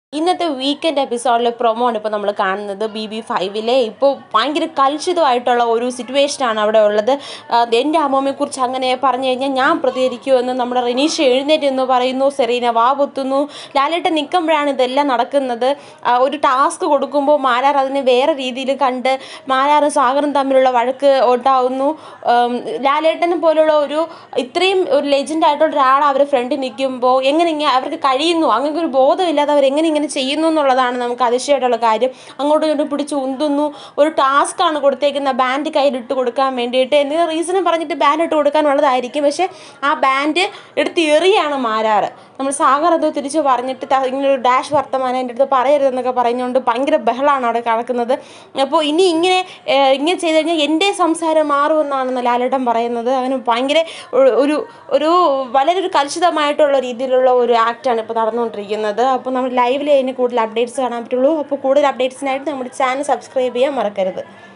ഇന്നത്തെ വീക്കെൻഡ് എപ്പിസോഡിൽ പ്രൊമോ ആണ് ഇപ്പോൾ നമ്മൾ കാണുന്നത് ബി ബി ഫൈവിലെ ഇപ്പോൾ ഭയങ്കര കലുഷിതമായിട്ടുള്ള ഒരു സിറ്റുവേഷനാണ് അവിടെ ഉള്ളത് ആ, എൻ്റെ അമ്മമ്മയെക്കുറിച്ച് അങ്ങനെ പറഞ്ഞു കഴിഞ്ഞാൽ ഞാൻ പ്രതികരിക്കുമെന്ന് നമ്മുടെ റിനീഷ് എഴുന്നേറ്റ് എന്ന് പറയുന്നു സെറീന വാ പൊത്തുന്നു ലാലേട്ടൻ നിൽക്കുമ്പോഴാണ് ഇതെല്ലാം നടക്കുന്നത് ആ, ഒരു ടാസ്ക് കൊടുക്കുമ്പോൾ മാരാർ അതിനെ വേറെ രീതിയിൽ കണ്ട് മാരാറും സാഗറും തമ്മിലുള്ള വഴക്ക് ഉണ്ടാവുന്നു ഉം, ലാലേട്ടനെ പോലുള്ള ഒരു ഇത്രയും ഒരു ലെജൻഡ് ആയിട്ടുള്ള ഒരാൾ അവരെ ഫ്രണ്ടിൽ നിൽക്കുമ്പോൾ എങ്ങനെ ഇങ്ങനെ അവർക്ക് കഴിയുന്നു അങ്ങനെ ഒരു ബോധമില്ലാതെ അവർ എങ്ങനെ ഇങ്ങനെ ചെയ്യുന്നു എന്നുള്ളതാണ് നമുക്ക് അതിശയമായിട്ടുള്ള കാര്യം അങ്ങോട്ടും ഇങ്ങോട്ടും പിടിച്ച് ഉന്തുന്നു ഒരു ടാസ്ക് ആണ് കൊടുത്തേക്കുന്ന ബാൻഡ് കയ്യിലിട്ട് കൊടുക്കാൻ വേണ്ടിയിട്ട് എന്തെങ്കിലും റീസണും പറഞ്ഞിട്ട് ബാൻഡ് ഇട്ട് കൊടുക്കാനുള്ളതായിരിക്കും പക്ഷേ ആ ബാൻഡ് എടുത്ത് എറിയാണ് മാരാറ് നമ്മൾ സാഗർ അത് തിരിച്ച് പറഞ്ഞിട്ട് ത- ഇങ്ങനെ ഒരു ഡാഷ് വർത്തമാനം എൻ്റെ അടുത്ത് പറയരുതെന്നൊക്കെ പറഞ്ഞുകൊണ്ട് ഭയങ്കര ബഹളമാണ് അവിടെ നടക്കുന്നത് അപ്പോൾ ഇനി ഇങ്ങനെ ഏഹ്, ഇങ്ങനെ ചെയ്ത് കഴിഞ്ഞാൽ എൻ്റെ സംസാരം മാറുമെന്നാണ് ലാലേട്ടൻ പറയുന്നത് അങ്ങനെ ഭയങ്കര ഒരു- ഒരു ഒരു വളരെ ഒരു കലുഷിതമായിട്ടുള്ള രീതിയിലുള്ള ഒരു ആക്റ്റാണ് ഇപ്പോൾ നടന്നുകൊണ്ടിരിക്കുന്നത് അപ്പോൾ നമ്മൾ ലൈവിൽ അതിന് കൂടുതൽ അപ്ഡേറ്റ്സ് കാണാൻ പറ്റുള്ളൂ അപ്പോൾ കൂടുതൽ അപ്ഡേറ്റ്സിനായിട്ട് നമ്മുടെ ചാനൽ സബ്സ്ക്രൈബ് ചെയ്യാൻ മറക്കരുത്